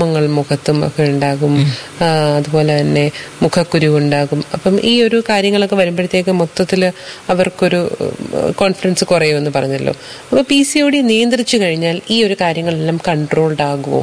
രോമങ്ങൾ മുഖത്തും ഒക്കെ ഉണ്ടാകും ആ, അതുപോലെ തന്നെ മുഖക്കുരു ഉണ്ടാകും അപ്പം ഈ ഒരു കാര്യങ്ങളൊക്കെ വരുമ്പോഴത്തേക്ക് മൊത്തത്തിൽ അവർക്കൊരു കോൺഫിഡൻസ് കുറയുമെന്ന് പറഞ്ഞല്ലോ അപ്പോൾ പി സി ഒ ഡി നിയന്ത്രിച്ചു കഴിഞ്ഞാൽ ഈ ഒരു കാര്യങ്ങളെല്ലാം കൺട്രോൾഡ് ആകുമോ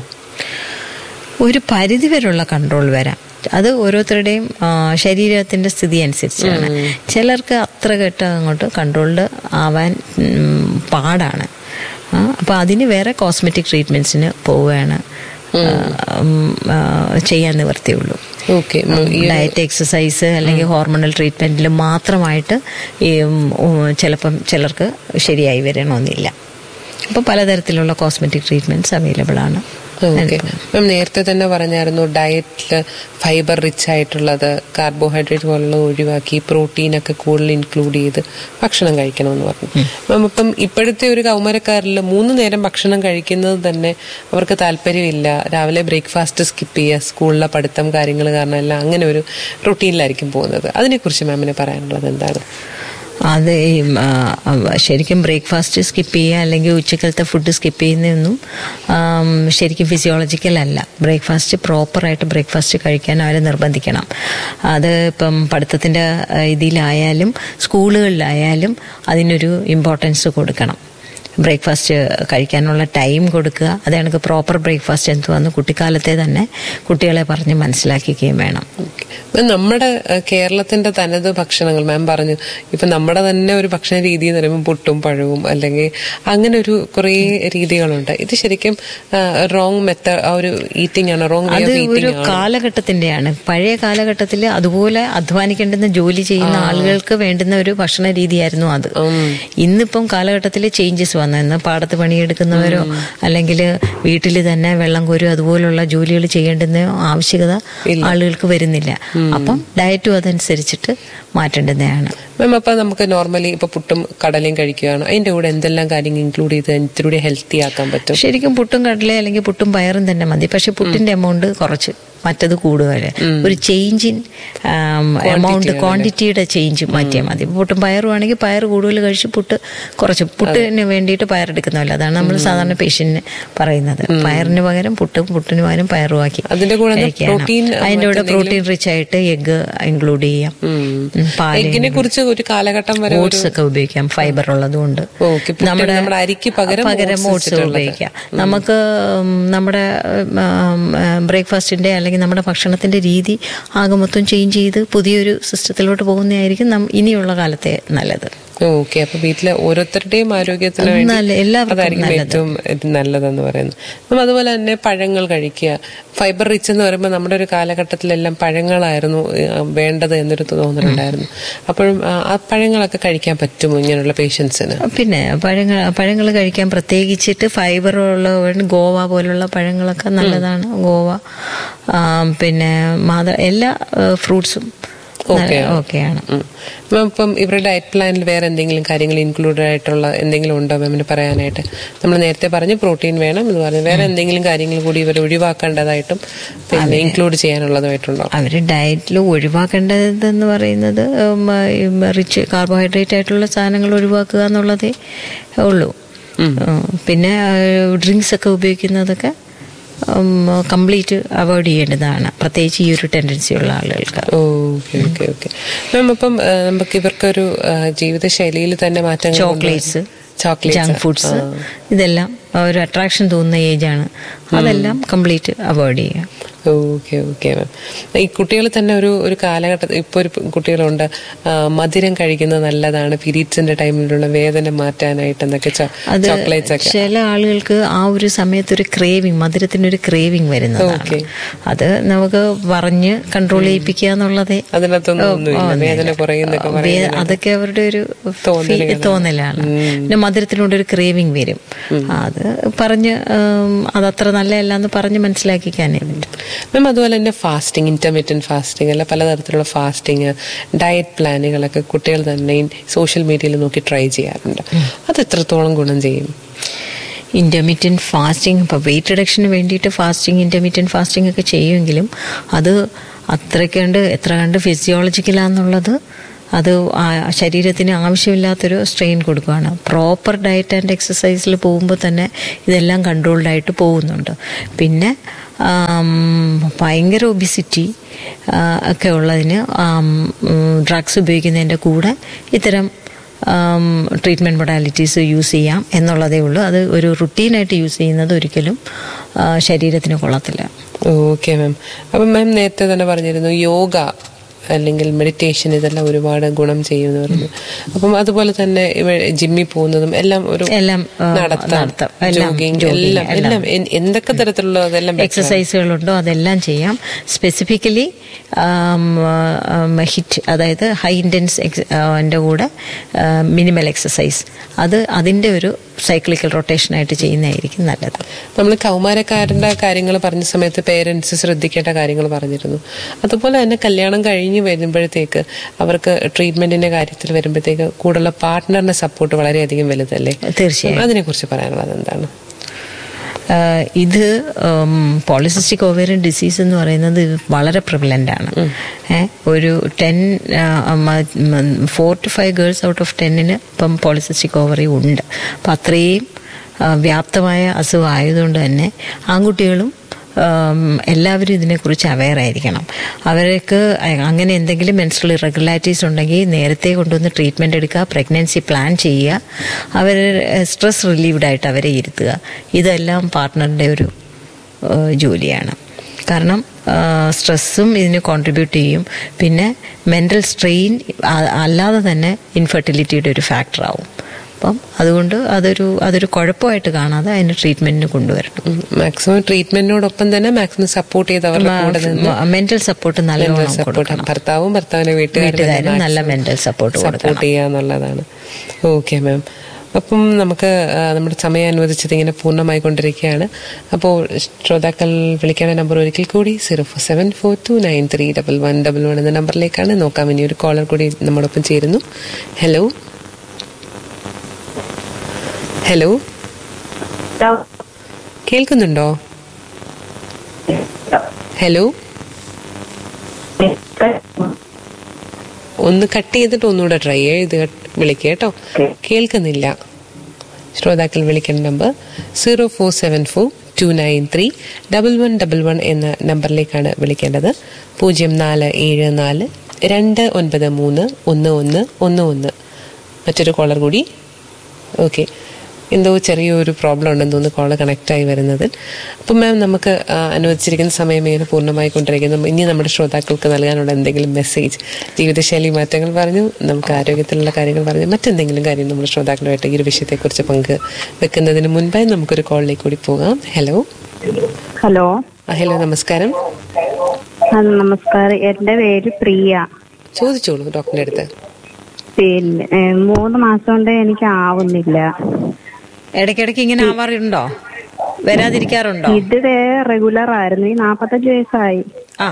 ഒരു പരിധി വരെയുള്ള കൺട്രോൾ വരാം അത് ഓരോരുത്തരുടെയും ആ, ശരീരത്തിന്റെ സ്ഥിതി അനുസരിച്ചാണ് ചിലർക്ക് അത്ര കെട്ട് അങ്ങോട്ട് കൺട്രോൾഡ് ആവാൻ ഉം, പാടാണ് ആ, അപ്പൊ അതിന് വേറെ കോസ്മെറ്റിക് ട്രീറ്റ്മെന്റ്സിന് പോവുകയാണ് ആ, ഉം, ആ, ചെയ്യാൻ നിവർത്തിയുള്ളൂ ഓക്കെ ഡയറ്റ് എക്സസൈസ് അല്ലെങ്കിൽ ഹോർമോണൽ ട്രീറ്റ്മെന്റിൽ മാത്രമായിട്ട് ഈ ഉം, ഉം, ചിലപ്പം ചിലർക്ക് ശരിയായി വരണമെന്നില്ല അപ്പോൾ പലതരത്തിലുള്ള കോസ്മെറ്റിക് ട്രീറ്റ്മെന്റ്സ് അവൈലബിൾ ആണ് ഓക്കെ മാം നേരത്തെ തന്നെ പറഞ്ഞായിരുന്നു ഡയറ്റിൽ ഫൈബർ റിച്ച് ആയിട്ടുള്ളത് കാർബോഹൈഡ്രേറ്റ് പോലുള്ളത് ഒഴിവാക്കി പ്രോട്ടീൻ ഒക്കെ കൂടുതൽ ഇൻക്ലൂഡ് ചെയ്ത് ഭക്ഷണം കഴിക്കണമെന്ന് പറഞ്ഞു മാം ഇപ്പം ഇപ്പോഴത്തെ ഒരു കൗമരക്കാരിൽ മൂന്ന് നേരം ഭക്ഷണം കഴിക്കുന്നത് തന്നെ അവർക്ക് താല്പര്യമില്ല രാവിലെ ബ്രേക്ക്ഫാസ്റ്റ് സ്കിപ്പ് ചെയ്യുക സ്കൂളിലെ പഠിത്തം കാര്യങ്ങൾ കാരണം എല്ലാം അങ്ങനെ ഒരു റുട്ടീനിലായിരിക്കും പോകുന്നത് അതിനെക്കുറിച്ച് മാമിന് പറയാനുള്ളത് എന്താണ് അത് ഈ, ആ, ആ, ശരിക്കും ബ്രേക്ക്ഫാസ്റ്റ് സ്കിപ്പ് ചെയ്യുക അല്ലെങ്കിൽ ഉച്ചക്കലത്തെ ഫുഡ് സ്കിപ്പ് ചെയ്യുന്നതൊന്നും ആം, ശരിക്കും ഫിസിയോളജിക്കൽ അല്ല ബ്രേക്ക്ഫാസ്റ്റ് പ്രോപ്പറായിട്ട് ബ്രേക്ക്ഫാസ്റ്റ് കഴിക്കാൻ അവരെ നിർബന്ധിക്കണം അത് ഇപ്പം പഠിത്തത്തിൻ്റെ ആ, ഇതിലായാലും സ്കൂളുകളിലായാലും അതിനൊരു ഇമ്പോർട്ടൻസ് കൊടുക്കണം ബ്രേക്ക്ഫാസ്റ്റ് കഴിക്കാനുള്ള ടൈം കൊടുക്കുക അത് കണക്ക് പ്രോപ്പർ ബ്രേക്ക്ഫാസ്റ്റ് എന്തുവാന്ന് കുട്ടിക്കാലത്തെ തന്നെ കുട്ടികളെ പറഞ്ഞ് മനസ്സിലാക്കുകയും വേണം ഓക്കേ. മാം, നമ്മുടെ ഏഹ്, കേരളത്തിന്റെ തനത് ഭക്ഷണങ്ങൾ മാം പറഞ്ഞു ഇപ്പൊ നമ്മുടെ തന്നെ ഒരു ഭക്ഷണ രീതി എന്ന് പറയുമ്പോൾ പുട്ടും പഴവും അല്ലെങ്കിൽ അങ്ങനെ ഒരു കുറേ രീതികളുണ്ട് ഇത് ശരിക്കും റോങ് മെത്ത ആ ഒരു ഈറ്റിംഗ് ആണ് റോങ് വേ അത് ഓഫ് ഒരു ഈറ്റിംഗ് ആണ് കാലഘട്ടത്തിന്റെയാണ് പഴയ കാലഘട്ടത്തിൽ അതുപോലെ അധ്വാനിക്കേണ്ടുന്ന ജോലി ചെയ്യുന്ന ആളുകൾക്ക് വേണ്ടുന്ന ഒരു ഭക്ഷണ രീതിയായിരുന്നു അത് ഇന്നിപ്പം കാലഘട്ടത്തിൽ ചേഞ്ചസ് വന്നു ഇന്ന് പാടത്ത് പണിയെടുക്കുന്നവരോ അല്ലെങ്കിൽ വീട്ടിൽ തന്നെ വെള്ളം കോരും അതുപോലുള്ള ജോലികൾ ചെയ്യേണ്ടുന്ന ആവശ്യകത ആളുകൾക്ക് വരുന്നില്ല അപ്പം ഡയറ്റും അതനുസരിച്ചിട്ട് മാറ്റേണ്ടുന്നതാണ് മാം അപ്പൊ നമുക്ക് നോർമലി ഇപ്പൊ പുട്ടും കടലയും കഴിക്കുകയാണ് അതിന്റെ കൂടെ എന്തെല്ലാം കാര്യങ്ങൾ ഇൻക്ലൂഡ് ചെയ്ത് ഇത്തിരി ഹെൽത്തി ആക്കാൻ പറ്റും ശരിക്കും പുട്ടും കടല അല്ലെങ്കിൽ പുട്ടും പയറും തന്നെ മതി പക്ഷെ പുട്ടിന്റെ എമൗണ്ട് കുറച്ച് മറ്റത് കൂടുതൽ ഒരു ചേഞ്ച് ഇൻ എമൗണ്ട് ക്വാണ്ടിറ്റിയുടെ ചേഞ്ച് മാറ്റിയാൽ മതി ഇപ്പൊ പുട്ടും പയറും ആണെങ്കിൽ പയർ കൂടുതൽ കഴിച്ച് പുട്ട് കുറച്ച് പുട്ടിന് വേണ്ടിയിട്ട് പയറെടുക്കുന്നതല്ല അതാണ് നമ്മൾ സാധാരണ പേഷ്യന്റിന് പറയുന്നത് പയറിന് പകരം പുട്ടും പുട്ടിന് പകരം പയറും ആക്കി അതിന്റെ കൂടെ കഴിക്കണം. protein, അതിന്റെ കൂടെ പ്രോട്ടീൻ റിച്ച് ആയിട്ട് എഗ്ഗ് ഇൻക്ലൂഡ് ചെയ്യാം ഉം, പാല് എഗ്ഗിനെ കുറിച്ച് ഒരു കാലഘട്ടം വരെ ഒരു ഓട്സ് ഒക്കെ ഉപയോഗിക്കാം ഫൈബർ ഉള്ളതുകൊണ്ട് ഓക്കെ നമ്മുടെ നമ്മുടെ അരിക്ക് പകരം പകരം oats ഓട്സ് വെച്ചിട്ടുള്ളത്. ഉപയോഗിക്കാം നമുക്ക് ഉം, നമ്മുടെ ബ്രേക്ക്ഫാസ്റ്റിന്റെ അല്ലെങ്കിൽ നമ്മുടെ ഭക്ഷണത്തിന്റെ രീതി ആകെ മൊത്തം ചേഞ്ച് ചെയ്ത് പുതിയൊരു സിസ്റ്റത്തിലോട്ട് പോകുന്നതായിരിക്കും നം- ഇനിയുള്ള കാലത്തെ നല്ലത് ഓക്കെ അപ്പൊ വീട്ടിലെ ഓരോരുത്തരുടെയും ആരോഗ്യത്തിന് വേണ്ടി നല്ല- എല്ലാവർക്കും അതായിരിക്കും നല്ലത്. ഏറ്റവും നല്ലതെന്ന് പറയുന്നത് അപ്പം അതുപോലെ തന്നെ പഴങ്ങൾ കഴിക്കുക ഫൈബർ റിച്ച് എന്ന് പറയുമ്പോൾ നമ്മുടെ ഒരു കാലഘട്ടത്തിലെല്ലാം പഴങ്ങളായിരുന്നു ഏഹ്, വേണ്ടത് എന്നൊരു തോന്നലുണ്ടായിരുന്നു അപ്പോഴും ആ, ആ പഴങ്ങളൊക്കെ കഴിക്കാൻ പറ്റുമോ ഇങ്ങനെയുള്ള പേഷ്യൻസിന് പിന്നെ പഴങ്ങൾ പഴങ്ങൾ കഴിക്കാൻ പ്രത്യേകിച്ചിട്ട് ഫൈബർ ഉള്ള ഗോവ പോലുള്ള പഴങ്ങളൊക്കെ നല്ലതാണ് ഗോവ ആ, പിന്നെ മാത എല്ലാ ഫ്രൂട്ട്സും ഓക്കെയാണ് മാം ഇപ്പം ഇവരുടെ ഡയറ്റ് പ്ലാനിൽ വേറെ എന്തെങ്കിലും കാര്യങ്ങൾ ഇൻക്ലൂഡഡ് ആയിട്ടുള്ള എന്തെങ്കിലും ഉണ്ടോ മാമിന് പറയാനായിട്ട് നമ്മൾ നേരത്തെ പറഞ്ഞു പ്രോട്ടീൻ വേണം എന്ന് പറഞ്ഞു വേറെ എന്തെങ്കിലും കാര്യങ്ങൾ കൂടി ഇവർ ഒഴിവാക്കേണ്ടതായിട്ടും പിന്നെ ഇൻക്ലൂഡ് ചെയ്യാനുള്ളതായിട്ടുണ്ടോ അവർ ഡയറ്റിൽ ഒഴിവാക്കേണ്ടതെന്ന് പറയുന്നത് റിച്ച് കാർബോഹൈഡ്രേറ്റ് ആയിട്ടുള്ള സാധനങ്ങൾ ഒഴിവാക്കുക എന്നുള്ളതേ ഉള്ളൂ ഉം, പിന്നെ ഡ്രിങ്ക്സ് ഒക്കെ ഉപയോഗിക്കുന്നതൊക്കെ കംപ്ലീറ്റ് അവോയ്ഡ് ചെയ്യേണ്ടതാണ് പ്രത്യേകിച്ച് ഈ ഒരു ടെൻഡൻസി ഉള്ള ആളുകൾക്ക് ഓക്കെ ഓക്കെ ഓക്കെ മാം അപ്പം ആ, നമുക്ക് ഇവർക്കൊരു ആ, ജീവിതശൈലിയിൽ തന്നെ മാറ്റങ്ങൾ ചോക്ലേറ്റ്സ് ചോക്ലേറ്റ് ജങ്ക് ഫുഡ്സ് ഇതെല്ലാം ഒരു അട്രാക്ഷൻ തോന്നുന്ന ഏജാണ് അതെല്ലാം കംപ്ലീറ്റ് അവോയ്ഡ് ചെയ്യുക ഓക്കെ ഓക്കെ മാം ഈ കുട്ടികൾ തന്നെ ഒരു ഒരു കാലഘട്ടത്തിൽ ഇപ്പോൾ ഒരു കുട്ടികളുണ്ട് ആ, മധുരം കഴിക്കുന്നത് നല്ലതാണ് പീരീഡ്സിന്റെ ടൈമിലുള്ള വേദന മാറ്റാനായിട്ട് എന്നൊക്കെ അത് ചോക്ലേറ്റ്സ് ഒക്കെ ചില ആളുകൾക്ക് ആ ഒരു സമയത്ത് ഒരു ക്രേവിങ് മധുരത്തിന് ഒരു ക്രേവിങ് വരുന്നതാണ് Okay. അത് നമുക്ക് പറഞ്ഞ് കൺട്രോൾ ചെയ്യിപ്പിക്കുക എന്നുള്ളതേ അതിനകത്തൊന്നും ഒന്നുമില്ല ഒന്നുമില്ല. വേദന കുറയുന്നൊക്കെ വേ- പറയുന്നത് അതൊക്കെ അവരുടെ ഒരു തോന്നലുകളാണ്. ഫീ- തോന്നലാണ് പിന്നെ മധുരത്തിനോട് ഒരു ക്രേവിങ് വരും അത് പറഞ്ഞ് ഉം, അതത്ര നല്ലതല്ല എന്ന് പറഞ്ഞ് മനസ്സിലാക്കിക്കാനേ പറ്റും മാം അതുപോലെ തന്നെ ഫാസ്റ്റിംഗ് ഇന്റർമീഡിയൻ ഫാസ്റ്റിംഗ് അല്ല പലതരത്തിലുള്ള ഫാസ്റ്റിംഗ് ഡയറ്റ് പ്ലാനുകളൊക്കെ കുട്ടികൾ തന്നെ സോഷ്യൽ മീഡിയയിൽ നോക്കി ട്രൈ ചെയ്യാറുണ്ട് അത് എത്രത്തോളം ഗുണം ചെയ്യും ഇന്റർമീഡിയൻ ഫാസ്റ്റിംഗ് ഇപ്പോൾ വെയിറ്റ് റിഡക്ഷന് വേണ്ടിയിട്ട് ഫാസ്റ്റിംഗ് ഇന്റർമീഡിയൻ ഫാസ്റ്റിംഗ് ഒക്കെ ചെയ്യുമെങ്കിലും അത് അത്രയ്ക്ക് കണ്ട് എത്ര കണ്ട് ഫിസിയോളജിക്കലാന്നുള്ളത് അത് ആ- ശരീരത്തിന് ആവശ്യമില്ലാത്തൊരു സ്ട്രെയിൻ കൊടുക്കുകയാണ് പ്രോപ്പർ ഡയറ്റ് ആൻഡ് എക്സസൈസിൽ പോകുമ്പോൾ തന്നെ ഇതെല്ലാം കൺട്രോൾഡ് ആയിട്ട് പോകുന്നുണ്ട് പിന്നെ ആം, ഭയങ്കര ഒബിസിറ്റി ഒക്കെ ഉള്ളതിന് ഡ്രഗ്സ് ഉപയോഗിക്കുന്നതിൻ്റെ കൂടെ ഇത്തരം ട്രീറ്റ്മെൻറ്റ് മൊഡാലിറ്റീസ് യൂസ് ചെയ്യാം എന്നുള്ളതേ ഉള്ളൂ അത് ഒരു റുട്ടീനായിട്ട് യൂസ് ചെയ്യുന്നത് ഒരിക്കലും ആ, ശരീരത്തിന് കൊള്ളത്തില്ല ഓക്കെ മാം അപ്പം മാം നേരത്തെ തന്നെ പറഞ്ഞിരുന്നു യോഗ അല്ലെങ്കിൽ മെഡിറ്റേഷൻ ഇതെല്ലാം ഒരുപാട് ഗുണം ചെയ്യുമെന്ന് പറഞ്ഞു അപ്പം അതുപോലെ തന്നെ ഇവ ജിമ്മിൽ പോകുന്നതും എല്ലാം ഒരു എല്ലാം, ആ, നടത്തം നടത്തം. എല്ലാം, ജോഗിങ് jogging, എല്ലാം എല്ലാം. എല്ലാം എൻ- എന്തൊക്കെ തരത്തിലുള്ള അതെല്ലാം better ആണ്. എക്സസൈസുകളുണ്ടോ അതെല്ലാം ചെയ്യാം സ്പെസിഫിക്കലി ഹിറ്റ് അതായത് ഹൈ ഇൻറ്റൻസ് എൻ്റെ കൂടെ മിനിമൽ എക്സസൈസ് അത് അതിൻ്റെ ഒരു സൈക്ലിക്കൽ റൊട്ടേഷനായിട്ട് ചെയ്യുന്നതായിരിക്കും നല്ലത് നമ്മൾ കൗമാരക്കാരന്റെ കാര്യങ്ങൾ പറഞ്ഞ സമയത്ത് പേരൻസ് ശ്രദ്ധിക്കേണ്ട കാര്യങ്ങൾ പറഞ്ഞിരുന്നു അതുപോലെ തന്നെ കല്യാണം കഴിഞ്ഞ് വരുമ്പോഴത്തേക്ക് അവർക്ക് ട്രീറ്റ്മെന്റിന്റെ കാര്യത്തിൽ വരുമ്പോഴത്തേക്ക് കൂടുതലുള്ള പാർട്ട്ണറിന്റെ സപ്പോർട്ട് വളരെയധികം വലുതല്ലേ തീർച്ചയായും. അതിനെ കുറിച്ച് പറയാനുള്ളത് എന്താണ് ആഹ് ഇത് പോളിസിസ്റ്റിക് ഓവേറിയൻ ഡിസീസ് എന്ന് പറയുന്നത് വളരെ പ്രിവലൻ്റ് ആണ് ഏ, ഒരു ten four two five girls out of ടെന്നിന് ഇപ്പം പോളിസിസ്റ്റിക് ഓവറി ഉണ്ട് അപ്പം അത്രയും ആ, വ്യാപ്തമായ അസുഖം ആയതുകൊണ്ട് തന്നെ ആൺകുട്ടികളും ഉം, എല്ലാവരും ഇതിനെക്കുറിച്ച് അവെയർ ആയിരിക്കണം അവർക്ക് അങ്ങനെ എന്തെങ്കിലും മെൻസ്ട്രൽ ഇറഗുലാരിറ്റീസ് ഉണ്ടെങ്കിൽ നേരത്തെ കൊണ്ടുവന്ന് ട്രീറ്റ്മെൻറ്റ് എടുക്കുക പ്രഗ്നൻസി പ്ലാൻ ചെയ്യുക അവർ സ്ട്രെസ് റിലീവ്ഡ് ആയിട്ട് അവരെ ഇരുത്തുക ഇതെല്ലാം പാർട്ട്ണറിൻ്റെ ഒരു ഏഹ്, ജോലിയാണ് കാരണം സ്ട്രെസ്സും ഇതിന് കോൺട്രിബ്യൂട്ട് ചെയ്യും പിന്നെ മെൻ്റൽ സ്ട്രെയിൻ അല്ലാതെ തന്നെ ഇൻഫെർട്ടിലിറ്റിയുടെ ഒരു ഫാക്ടറാവും അപ്പം അതുകൊണ്ട് അതൊരു അതൊരു കുഴപ്പമായിട്ട് കാണാതെ അതിന് ട്രീറ്റ്മെന്റിന് കൊണ്ടുവരണം മാക്സിമം ട്രീറ്റ്മെന്റിനോടൊപ്പം തന്നെ മാക്സിമം സപ്പോർട്ട് ചെയ്ത് അവരുടെ കൂടെ നിന്ന് മെന്റൽ സപ്പോർട്ട് നല്ലോണം സപ്പോർട്ട് കൊടുക്കണം ഭർത്താവും ഭർത്താവിനെ വീട്ടുകാരും നല്ല mental support സപ്പോർട്ട് ചെയ്യുക എന്നുള്ളതാണ് ഓക്കെ മാം അപ്പം നമുക്ക് ആ, നമ്മുടെ സമയം അനുവദിച്ചത് ഇങ്ങനെ പൂർണ്ണമായി കൊണ്ടിരിക്കുകയാണ് അപ്പോൾ ശ്രോതാക്കൾ വിളിക്കേണ്ട നമ്പർ ഒരിക്കൽ കൂടി zero four seven four two nine three double one double one എന്ന നമ്പറിലേക്കാണ് നോക്കാം ഇനി ഒരു കോളർ കൂടി നമ്മോടൊപ്പം ചേരുന്നു ഹലോ ഹലോ കേൾക്കുന്നുണ്ടോ ഹലോ ഒന്ന് കട്ട് ചെയ്തിട്ട് ഒന്നുകൂടെ ട്രൈ ചെയ്ത് വിളിക്കുക കേട്ടോ കേൾക്കുന്നില്ല ശ്രോതാക്കൾ വിളിക്കേണ്ട number zero four seven four two nine three double one double one എന്ന നമ്പറിലേക്കാണ് വിളിക്കേണ്ടത് പൂജ്യം നാല് ഏഴ് നാല് രണ്ട് ഒൻപത് മൂന്ന് ഒന്ന് ഒന്ന് ഒന്ന് ഒന്ന് മറ്റൊരു കോളർ കൂടി ഓക്കെ എന്തോ ചെറിയൊരു പ്രോബ്ലം ഉണ്ടെന്ന് തോന്നുന്നു കോള് കണക്ട് ആയി വരുന്നത് അപ്പം മാം നമുക്ക് ആ, അനുവദിച്ചിരിക്കുന്ന സമയം ഇങ്ങനെ പൂർണ്ണമായി കൊണ്ടിരിക്കുന്നു ഇനി നമ്മുടെ ശ്രോതാക്കൾക്ക് നൽകാനുള്ള എന്തെങ്കിലും മെസ്സേജ് ജീവിതശൈലി മാറ്റങ്ങൾ പറഞ്ഞു നമുക്ക് ആരോഗ്യത്തിലുള്ള കാര്യങ്ങൾ പറഞ്ഞു മറ്റെന്തെങ്കിലും കാര്യം നമ്മുടെ ശ്രോതാക്കളുമായിട്ട് ഈ ഒരു വിഷയത്തെക്കുറിച്ച് പങ്ക് വെക്കുന്നതിന് മുൻപായി നമുക്കൊരു കോളിലേക്ക് കൂടി പോകാം ഹലോ ഹലോ ആ ഹലോ നമസ്കാരം ആ, നമസ്കാരം എന്റെ പേര് പ്രിയ ചോദിച്ചോളൂ ഡോക്ടറിന്റെ അടുത്ത് പിന്നെ ഏ, മൂന്ന് മാസം കൊണ്ട് എനിക്ക് ആവുന്നില്ല ഇടയ്ക്കിടയ്ക്ക് ഇങ്ങനെ ആവാറുണ്ടോ വരാതിരിക്കാറുണ്ടോ ഇത് റെഗുലർ ആയിരുന്നു ഈ നാപ്പത്തഞ്ച് വയസ്സായി ആ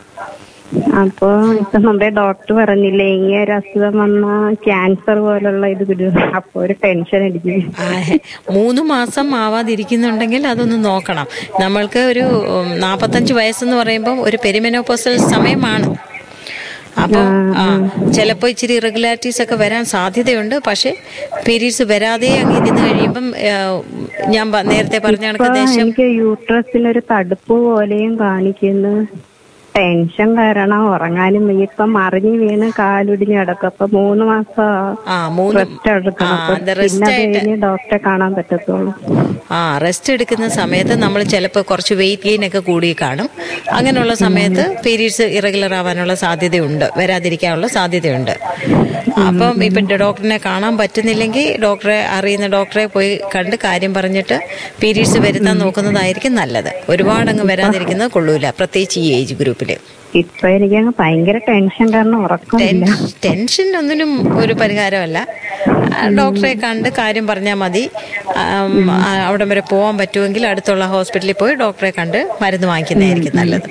അപ്പൊ ഇപ്പൊ മുമ്പേ ഡോക്ടർ പറഞ്ഞില്ലേ ഇങ്ങനെ ഒരു അസുഖം വന്ന ക്യാൻസർ പോലുള്ള ഇത് വരും അപ്പൊ ഒരു ടെൻഷൻ അടിക്കും ആ, ഹെ. മൂന്ന് മാസം ആവാതിരിക്കുന്നുണ്ടെങ്കിൽ അതൊന്ന് നോക്കണം നമ്മൾക്ക് ഒരു ഉം, നാപ്പത്തഞ്ച് വയസ്സെന്ന് പറയുമ്പോൾ ഒരു പെരിമെനോപ്പോസൽ സമയമാണ് അപ്പം ആ ചിലപ്പോൾ ഇച്ചിരി ഇറഗുലാരിറ്റീസ് ഒക്കെ വരാൻ സാധ്യതയുണ്ട് പക്ഷെ പീരീഡ്സ് വരാതെ അങ്ങ് ഇരുന്ന് കഴിയുമ്പം ആ, ഞാൻ പ- നേരത്തെ പറഞ്ഞ ഇപ്പൊ കണക്ക് ദേശം എനിക്ക് യൂട്രസിനൊരു തടുപ്പ് പോലെയും കാണിക്കുന്നു ടെൻഷൻ കാരണം ഉറങ്ങാനും വയ്യ. ഇപ്പൊ മറിഞ്ഞു വീണ് കാലൊടിഞ്ഞ് കിടക്കും അപ്പൊ മൂന്ന് മാസം ആ മൂന്ന് റെസ്റ്റ് എടുക്കണം ആ, അപ്പൊ അത് പിന്നെ rest അത് ആയിട്ട് കഴിഞ്ഞ് ഡോക്ടറെ കാണാൻ പറ്റത്തുള്ളൂ ആ റെസ്റ്റ് എടുക്കുന്ന സമയത്ത് നമ്മൾ ചിലപ്പോൾ കുറച്ച് വെയിറ്റ് ഗെയിൻ ഒക്കെ കൂടി കാണും അങ്ങനെയുള്ള സമയത്ത് പീരീഡ്സ് ഇറഗുലർ ആവാനുള്ള സാധ്യതയുണ്ട് വരാതിരിക്കാനുള്ള സാധ്യതയുണ്ട് അപ്പം ഇപ്പം ഡോക്ടറിനെ കാണാൻ പറ്റുന്നില്ലെങ്കിൽ ഡോക്ടറെ അറിയുന്ന ഡോക്ടറെ പോയി കണ്ട് കാര്യം പറഞ്ഞിട്ട് പീരീഡ്സ് വരുത്താൻ നോക്കുന്നതായിരിക്കും നല്ലത് ഒരുപാട് അങ്ങ് വരാതിരിക്കുന്നത് കൊള്ളൂല പ്രത്യേകിച്ച് ഈ ഏജ് ഗ്രൂപ്പിൽ ഇപ്പൊ എനിക്ക് അങ്ങ് ഭയങ്കര ടെൻഷൻ കാരണം ഉറക്കമില്ല ടെൻഷൻ ഒന്നിനും ഒരു പരിഹാരമല്ല ആ, ഡോക്ടറെ കണ്ട് കാര്യം പറഞ്ഞാൽ മതി ആം, ആ, അവിടം വരെ പോകാൻ പറ്റുമെങ്കിൽ അടുത്തുള്ള ഹോസ്പിറ്റലിൽ പോയി ഡോക്ടറെ കണ്ട് മരുന്ന് വാങ്ങിക്കുന്നതായിരിക്കും നല്ലത്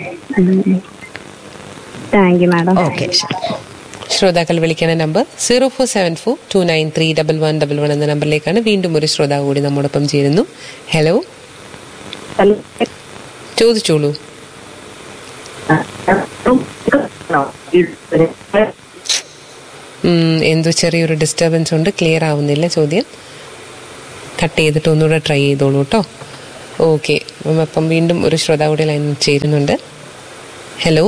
താങ്ക് യു മാഡം ഓക്കെ ശരി ശ്രോതാക്കൾ വിളിക്കുന്ന number zero four seven four two nine three double one double one എന്ന നമ്പറിലേക്കാണ് വീണ്ടും ഒരു ശ്രോതാവ് കൂടി നമ്മോടൊപ്പം ചേരുന്നു ഹലോ ചോദിച്ചോളൂ ഉം, എന്തോ ചെറിയൊരു ഡിസ്റ്റർബൻസ് ഉണ്ട് ക്ലിയർ ആവുന്നില്ല ചോദ്യം കട്ട് ചെയ്തിട്ട് ഒന്നുകൂടെ ട്രൈ ചെയ്തോളൂ കേട്ടോ ഓക്കെ മാം അപ്പം വീണ്ടും ഒരു ശ്രോതാവുടെ ലൈൻ ചേരുന്നുണ്ട് ഹലോ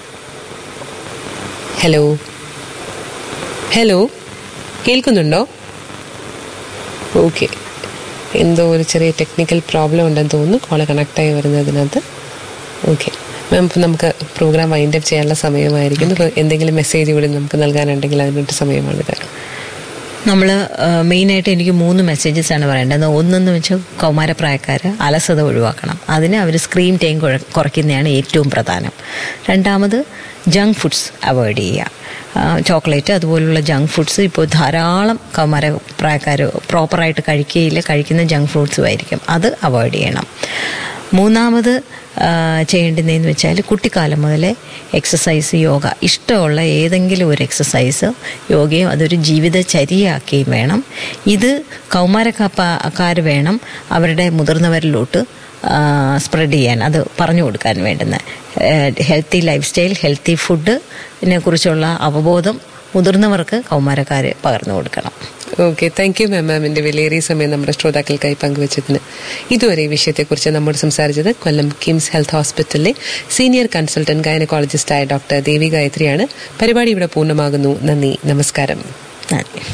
ഹലോ ഹലോ കേൾക്കുന്നുണ്ടോ ഓക്കെ എന്തോ ഒരു ചെറിയ ടെക്നിക്കൽ പ്രോബ്ലം ഉണ്ടെന്ന് തോന്നുന്നു കോള് കണക്റ്റായി വരുന്നതിനകത്ത് ഓക്കെ മാം ഇപ്പം നമുക്ക് പ്രോഗ്രാം വൈൻഡ് അപ്പ് ചെയ്യാനുള്ള സമയമായിരിക്കുന്നു ഇപ്പോൾ എന്തെങ്കിലും മെസ്സേജ് കൂടി നമുക്ക് നൽകാനുണ്ടെങ്കിൽ അതിനൊട്ട് സമയമാണിത് നമ്മൾ മെയിനായിട്ട് എനിക്ക് മൂന്ന് മെസ്സേജസ് ആണ് പറയേണ്ടത് ഒന്നെന്ന് വെച്ചാൽ കൗമാരപ്രായക്കാർ അലസത ഒഴിവാക്കണം അതിന് അവർ സ്ക്രീൻ ടൈം കുഴ- കുറയ്ക്കുന്നതാണ് ഏറ്റവും പ്രധാനം രണ്ടാമത് ജങ്ക് ഫുഡ്സ് അവോയ്ഡ് ചെയ്യുക ചോക്ലേറ്റ് അതുപോലുള്ള ജങ്ക് ഫുഡ്സ് ഇപ്പോൾ ധാരാളം കൗമാര പ്രായക്കാർ പ്രോപ്പറായിട്ട് കഴിക്കുകയില്ല കഴിക്കുന്ന ജങ്ക് ഫുഡ്സും ആയിരിക്കും അത് അവോയ്ഡ് ചെയ്യണം മൂന്നാമത് ആ, ചെയ്യേണ്ടതെന്ന് വെച്ചാൽ കുട്ടിക്കാലം മുതലേ എക്സസൈസ് യോഗ ഇഷ്ടമുള്ള ഏതെങ്കിലും ഒരു എക്സസൈസ് യോഗയും അതൊരു ജീവിതചര്യയാക്കുകയും വേണം ഇത് കൗമാരക്കാർ വേണം അവരുടെ മുതിർന്നവരിലോട്ട് സ്പ്രെഡ് ചെയ്യാൻ അത് പറഞ്ഞു കൊടുക്കാൻ വേണ്ടുന്ന ഹെൽത്തി ലൈഫ് സ്റ്റൈൽ ഹെൽത്തി ഫുഡിനെ കുറിച്ചുള്ള അവബോധം മുതിർന്നവർക്ക് കൗമാരക്കാർ പകർന്നു കൊടുക്കണം ഓക്കെ താങ്ക് യു മാം മാമിന്റെ വിലയേറിയ സമയം നമ്മുടെ ശ്രോതാക്കൾക്കായി പങ്കുവച്ചതിന് ഇതുവരെ ഈ വിഷയത്തെക്കുറിച്ച് നമ്മോട് സംസാരിച്ചത് കൊല്ലം കിംസ് ഹെൽത്ത് ഹോസ്പിറ്റലിലെ സീനിയർ കൺസൾട്ടന്റ് ഗൈനക്കോളജിസ്റ്റായ ഡോക്ടർ ദേവി ഗായത്രിയാണ് പരിപാടി ഇവിടെ പൂർണ്ണമാകുന്നു നന്ദി നമസ്കാരം നന്ദി